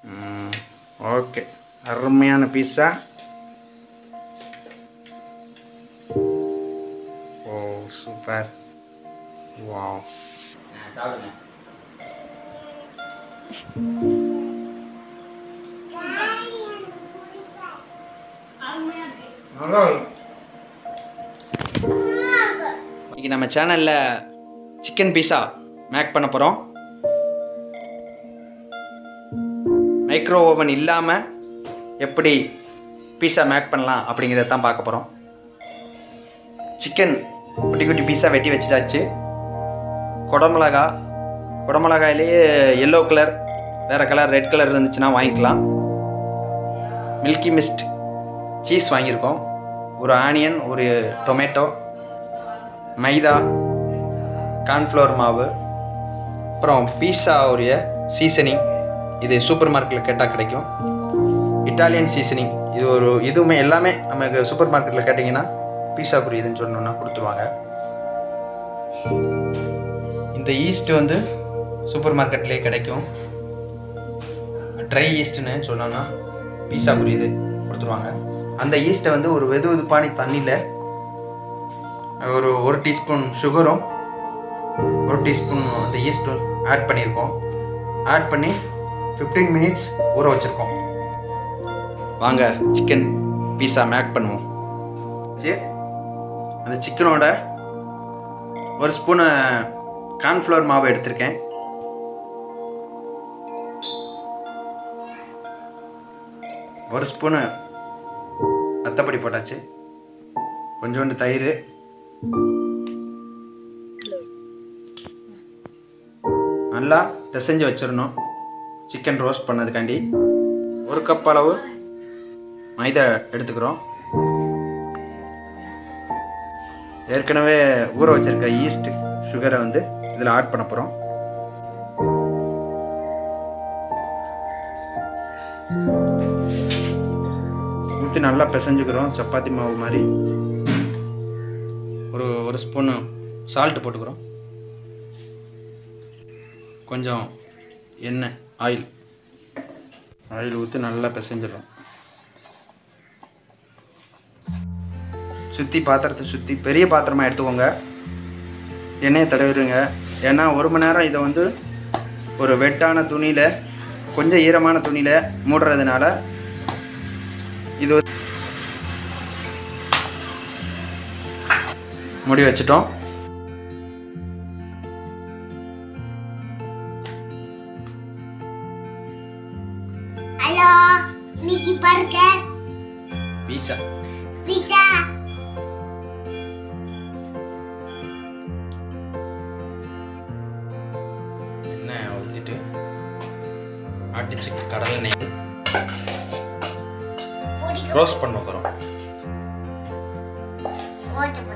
Okay அருமையான பீஸா ஓ super wow சாப்பிடுங்க நல்லா இருக்கும் இன்னைக்கு நம்ம சேனலில் சிக்கன் பீஸா மேக் பண்ண போகிறோம் மைக்ரோ ஓவன் இல்லாமல் எப்படி பீஸா மேக் பண்ணலாம் அப்படிங்கிறத தான் பார்க்க போகிறோம் சிக்கன் குட்டி குட்டி பீஸா வெட்டி வச்சுட்டாச்சு குடமிளகா குடமிளகாயிலேயே எல்லோ கலர் வேறு கலர் ரெட் கலர் இருந்துச்சுன்னா வாங்கிக்கலாம் மில்கி மிஸ்ட் சீஸ் வாங்கியிருக்கோம் ஒரு ஆனியன் ஒரு டொமேட்டோ மைதா கார்ன்ஃப்ளவர் மாவு அப்புறம் பீஸா உரிய சீசனிங் இது சூப்பர் மார்க்கெட்டில் கேட்டால் கிடைக்கும் இட்டாலியன் சீசனிங் இது ஒரு இதுவுமே எல்லாமே நமக்கு சூப்பர் மார்க்கெட்டில் கேட்டிங்கன்னா பீஸாக்குரியதுன்னு சொன்னோன்னா கொடுத்துருவாங்க இந்த ஈஸ்ட் வந்து சூப்பர் மார்க்கெட்லேயே கிடைக்கும் ட்ரை ஈஸ்ட்னு சொன்னோன்னா பீஸாக்குரியது கொடுத்துருவாங்க அந்த ஈஸ்ட்டை வந்து ஒரு வெது வெதுப்பானி தண்ணியில் ஒரு ஒரு டீஸ்பூன் சுகரும் ஒரு டீஸ்பூன் அந்த ஈஸ்ட்டும் ஆட் பண்ணியிருக்கோம் ஆட் பண்ணி ஃபிஃப்டீன் மினிட்ஸ் ஊற வச்சுருக்கோம் வாங்க சிக்கன் பீஸா மேக் பண்ணுவோம் சரி அந்த சிக்கனோட ஒரு ஸ்பூனு கார்ன்ஃப்ளவர் மாவு எடுத்திருக்கேன் ஒரு ஸ்பூனு ரத்தப்படி போட்டாச்சு கொஞ்சோண்டு தயிர் நல்லா பிசைஞ்சு வச்சிடணும் சிக்கன் ரோஸ்ட் பண்ணதுக்காண்டி ஒரு கப் அளவு மைதா எடுத்துக்கிறோம் ஏற்கனவே ஊற வச்சிருக்க ஈஸ்ட் சுகரை வந்து இதில் ஆட் பண்ண போகிறோம் ஊற்றி நல்லா பிசைஞ்சுக்கிறோம் சப்பாத்தி மாவு மாதிரி ஒரு ஒரு ஸ்பூனு சால்ட் போட்டுக்கிறோம் கொஞ்சம் எண்ணெய் ஆயில் ஆயில் ஊற்றி நல்லா பிசைஞ்சிடும் சுற்றி பாத்திரத்தை சுற்றி பெரிய பாத்திரமாக எடுத்துக்கோங்க எண்ணெயை தடவிடுங்க ஏன்னா ஒரு மணி நேரம் இதை வந்து ஒரு வெட்டான துணியில் கொஞ்சம் ஈரமான துணியில் மூடுறதுனால இது வந்து முடி வச்சிட்டோம் ஹலோ இன்னைக்கு பர்கர் பீஸா பீஸா எண்ணெய் ஊற்றிட்டு அடிச்சு கடலை நெய் ஓடிக்கோ ரோஸ்ட் பண்ண போகிறோம் ஓட்ட பண்ண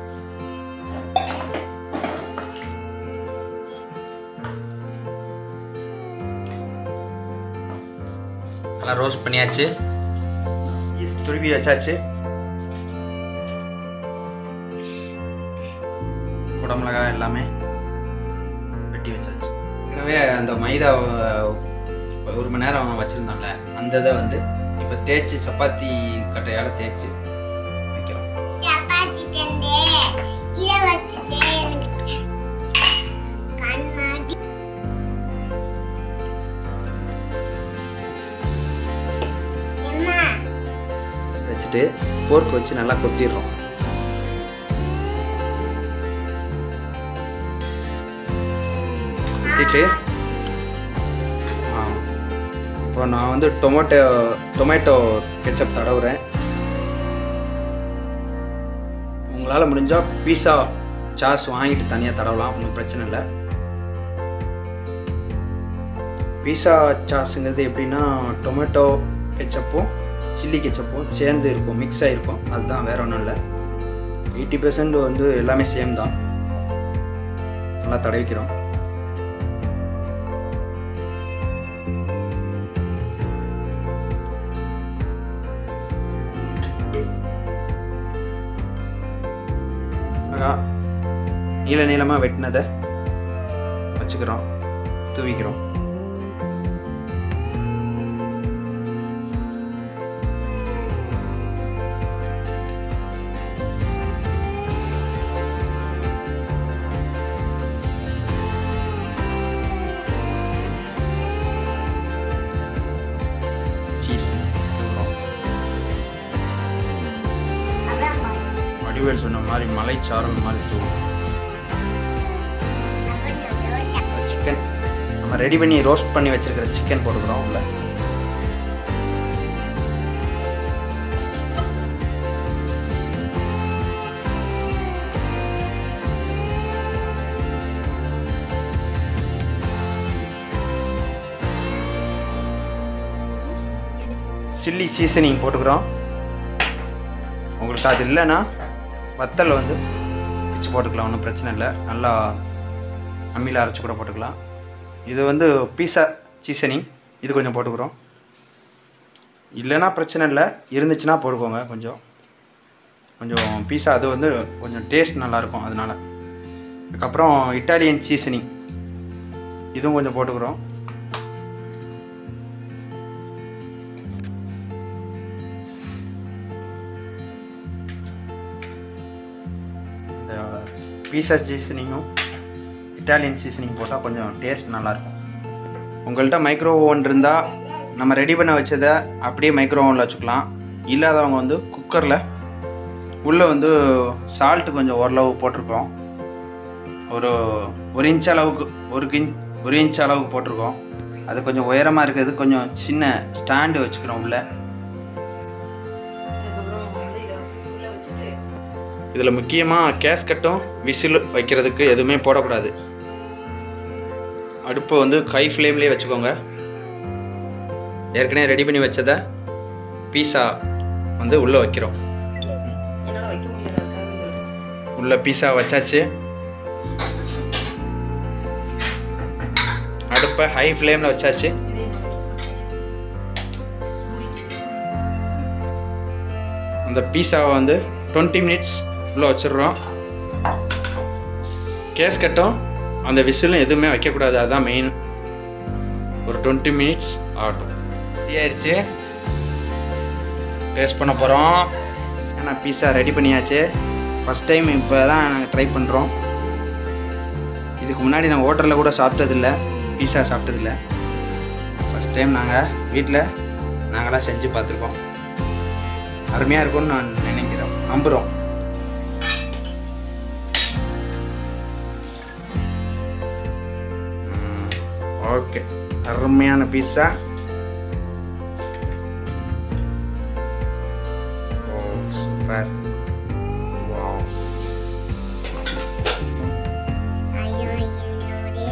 நல்லா ரோஸ்ட் பண்ணியாச்சு ஈஸ்ட் துருவி வச்சாச்சு குடமிளகாய் எல்லாமே வெட்டி வச்சாச்சு ஏற்கனவே அந்த மைதா ஒரு மணி நேரம் வச்சுருந்தோம்ல அந்த இதை வந்து இப்போ தேய்ச்சி சப்பாத்தி கட்டையால் தேய்ச்சி வைக்கிறோம் சப்பாத்தி தந்தே இதை வச்சுட்டு எனக்கு கண்ணாடி அம்மா வச்சுட்டு ஃபோர்க் வச்சு நல்லா கொத்திடுறோம் கொத்திட்டு ஆ, இப்போ நான் வந்து டொமேட்டோ டொமேட்டோ கெச்சப் தடவுறேன் உங்களால் முடிஞ்சால் பீஸா சாஸ் வாங்கிட்டு தனியாக தடவலாம் ஒன்றும் பிரச்சனை இல்லை பீஸா சாஸுங்கிறது எப்படின்னா டொமேட்டோ கெச்சப்பும் சில்லி கெச்சப்பும் சேர்ந்து இருக்கும் மிக்ஸ் ஆகிருக்கும் அதுதான் வேற ஒன்றும் இல்லை எயிட்டி பர்சன்ட் வந்து எல்லாமே சேம் தான் நல்லா தடவிக்கிறோம் அழகா நீள நீளமாக வெட்டினதை வச்சுக்கிறோம் தூவிக்கிறோம் வடிவேல் சொன்ன மாதிரி மலைச்சாரல் மாதிரி தூவும் சிக்கன் நம்ம ரெடி பண்ணி ரோஸ்ட் பண்ணி வச்சிருக்கிற சிக்கன் போட்டுக்கிறோம் உள்ள சில்லி சீசனிங் போட்டுக்கிறோம் உங்களுக்கு அது இல்லைன்னா வத்தல் வந்து பிச்சு போட்டுக்கலாம் ஒன்றும் பிரச்சனை இல்லை நல்லா அம்மியில் அரைச்சி கூட போட்டுக்கலாம் இது வந்து பீஸா சீசனிங் இது கொஞ்சம் போட்டுக்கிறோம் இல்லைன்னா பிரச்சனை இல்லை இருந்துச்சுன்னா போட்டுக்கோங்க கொஞ்சம் கொஞ்சம் பீஸா அது வந்து கொஞ்சம் டேஸ்ட் நல்லாயிருக்கும் அதனால அதுக்கப்புறம் இட்டாலியன் சீசனிங் இதுவும் கொஞ்சம் போட்டுக்கிறோம் இந்த பீஸா சீசனிங்கும் இட்டாலியன் சீசனிங் போட்டால் கொஞ்சம் டேஸ்ட் நல்லாயிருக்கும் உங்கள்கிட்ட மைக்ரோ ஓவன் இருந்தால் நம்ம ரெடி பண்ண வச்சதை அப்படியே மைக்ரோ ஓவனில் வச்சுக்கலாம் இல்லாதவங்க வந்து குக்கரில் உள்ளே வந்து சால்ட்டு கொஞ்சம் ஓரளவு போட்டிருக்கோம் ஒரு ஒரு இன்ச் அளவுக்கு ஒரு கிஞ் ஒரு இன்ச் அளவுக்கு போட்டிருக்கோம் அது கொஞ்சம் உயரமாக இருக்கிறது கொஞ்சம் சின்ன ஸ்டாண்டு வச்சுக்கிறோம் உள்ள அதுக்கப்புறம் வந்து இதை உள்ள வச்சுட்டு இதில் முக்கியமாக கேஸ்கட்டும் விசில் வைக்கிறதுக்கு எதுவுமே போடக்கூடாது அடுப்பை வந்து கை ஃப்ளேம்லேயே வச்சுக்கோங்க ஏற்கனவே ரெடி பண்ணி வச்சதை பீஸா வந்து உள்ளே வைக்கிறோம் என்னால் வைக்க முடியாது அதுக்காக சொல்றேன். உள்ள பீஸா வச்சாச்சு அடுப்பை ஹை ஃப்ளேமில் வச்சாச்சு இதே மாதிரி மூடிட்டு. அந்த பீஸாவை வந்து டுவெண்ட்டி மினிட்ஸ் உள்ளே வச்சிடுறோம் கேஸ் கட்டும் அந்த விசிலும் எதுவுமே வைக்கக்கூடாது அதுதான் மெயின் ஒரு டுவெண்ட்டி மினிட்ஸ் ஆகட்டும் ரெடி ஆயிடுச்சு டேஸ்ட் பண்ண போகிறோம் ஏன்னா பீஸா ரெடி பண்ணியாச்சு ஃபஸ்ட் டைம் இப்போ தான் நாங்கள் ட்ரை பண்ணுறோம் இதுக்கு முன்னாடி நான் ஹோட்டலில் கூட சாப்பிட்டதில்ல பீஸா சாப்பிட்டதில்ல ஃபஸ்ட் டைம் நாங்கள் வீட்டில் நாங்களாம் செஞ்சு பார்த்துருக்கோம் அருமையாக இருக்கும்னு நான் நினைக்கிறோம் நம்புகிறோம் ஓகே அருமையான பீஸா ஓ சூப்பர் வாவ் ஐயோ என்னுடைய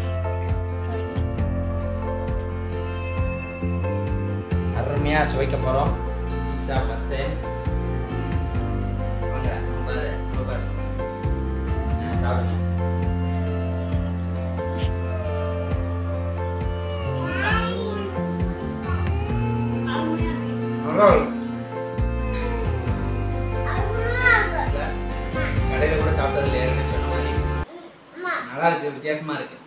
அருமையாக சுவைக்க போகிறோம் பீஸா ஃபஸ்ட் டைம் வாங்க ரொம்ப சூப்பர் சாப்பிடுங்க நல்லா இருக்கும் கடையில் கூட சாப்பிட்டதில்ல ஏற்கனவே சொன்ன மாதிரி அம்மா நல்லா இருக்கு வித்தியாசமாக இருக்கு